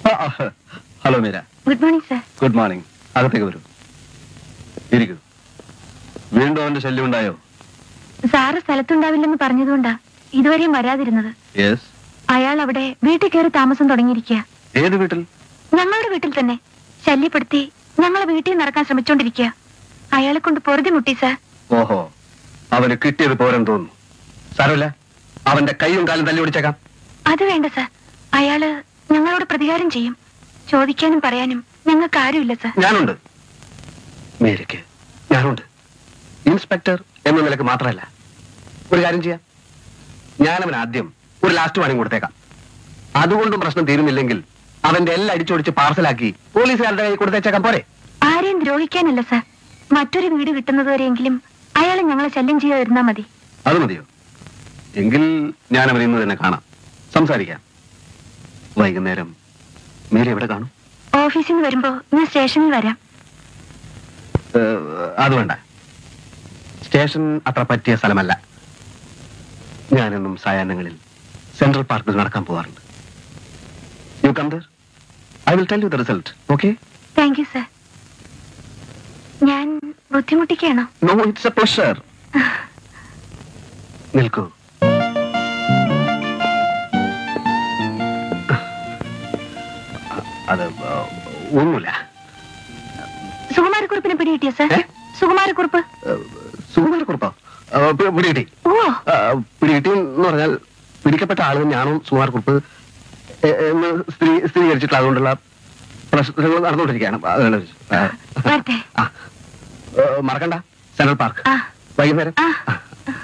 Hello Meera good morning sir good morning അകത്തേക്ക് വരൂ ഇരിക്കൂ വീണ്ടും അവന്റെ ശല്യം ഉണ്ടായോ സാറ് സ്ഥലത്തുണ്ടാവില്ലെന്ന് പറഞ്ഞതുകൊണ്ടാ ഇതുവരെയും വരാതിരുന്നത് യെസ് അയാൾ അവിടെ വീട്ടിൽ കയറി താമസം തുടങ്ങിയിരിക്കുക ഏത് വീട്ടിൽ ഞങ്ങളുടെ വീട്ടിൽ തന്നെ ശല്യപ്പെടുത്തി ഞങ്ങളെ വീട്ടിൽ നിന്ന് ഇറക്കാൻ ശ്രമിച്ചോണ്ടിരിക്കുക അയാളെ കൊണ്ട് പൊറുതി മുട്ടി സാർ ഓഹോ അവന് കിട്ടിയത് പോരെന്ന് തോന്നുന്നു സാരമില്ല അവന്റെ കൈയും കാലും തല്ലി പിടിച്ചേക്കാം അത് വേണ്ട സാർ അയാള് ഞങ്ങളോട് പ്രതികാരം ചെയ്യും ചോദിക്കാനും പറയാനും ഞങ്ങൾക്ക് ആരുമില്ല സാർ ഞാനുണ്ട് മീരയ്ക്ക് ഞാനുണ്ട് ഇൻസ്പെക്ടർ എന്ന നിലക്ക് മാത്രമല്ല ഒരു കാര്യം ചെയ്യാം ഞാനവൻ ആദ്യം ഒരു ലാസ്റ്റ് വാണിംഗ് കൊടുത്തേക്കാം അതുകൊണ്ടും പ്രശ്നം തീരുന്നില്ലെങ്കിൽ അവന്റെ എല്ലാം അടിച്ചൊടിച്ച് പാർസലാക്കി പോലീസുകാരുടെ കൈ കൊടുത്തേച്ചേക്കാം പോരെ ആരെയും ദ്രോഹിക്കാനല്ല സാർ മറ്റൊരു വീട് കിട്ടുന്നതുവരെയെങ്കിലും അയാൾ ഞങ്ങളെ ശല്യം ചെയ്യാതിരുന്നാ മതി അത് മതിയോ എങ്കിൽ ഞാൻ അവനെ ഇന്ന് തന്നെ കാണാം സംസാരിക്കാം വൈകുന്നേരം മീര എവിടെ കാണും ഓഫീസിൽ നിന്ന് വരുമ്പോ ഞാൻ സ്റ്റേഷനിൽ വരാം ഏഹ്, അത് വേണ്ട സ്റ്റേഷൻ അത്ര പറ്റിയ സ്ഥലമല്ല ഞാനെന്നും സായാഹ്നങ്ങളിൽ സെൻട്രൽ പാർക്കിൽ നടക്കാൻ പോവാറുണ്ട് you come there I will tell you the result okay thank you sir ഞാൻ ബുദ്ധിമുട്ടിക്കാണോ നോ ഇറ്റ്സ് എ പ്ലഷർ നിൽക്കൂ അത് ഒന്നുമില്ല സുകുമാരക്കുറിപ്പിനെ പിടികിട്ടിയ സാർ ഏ? സുകുമാരക്കുറിപ്പ് സുകുമാരക്കുറിപ്പോ പിടികിട്ടി ഓ ആ, പിടികിട്ടി എന്ന് പറഞ്ഞാൽ പിടിക്കപ്പെട്ട ആള് ഞാനോ സുമാർക്കുറിപ്പ് എ- എന്ന് സ്ഥിരീ സ്ഥിരീകരിച്ചിട്ടുള്ള അതുകൊണ്ടുള്ള പ്രശ്നങ്ങൾ നടന്നുകൊണ്ടിരിക്കുകയാണ് അതുകൊണ്ട് ആ, വരട്ടെ ആ. ഏ, മറക്കണ്ട സെൻട്രൽ പാർക്ക് ആ വൈകുന്നേരം ആ ആ.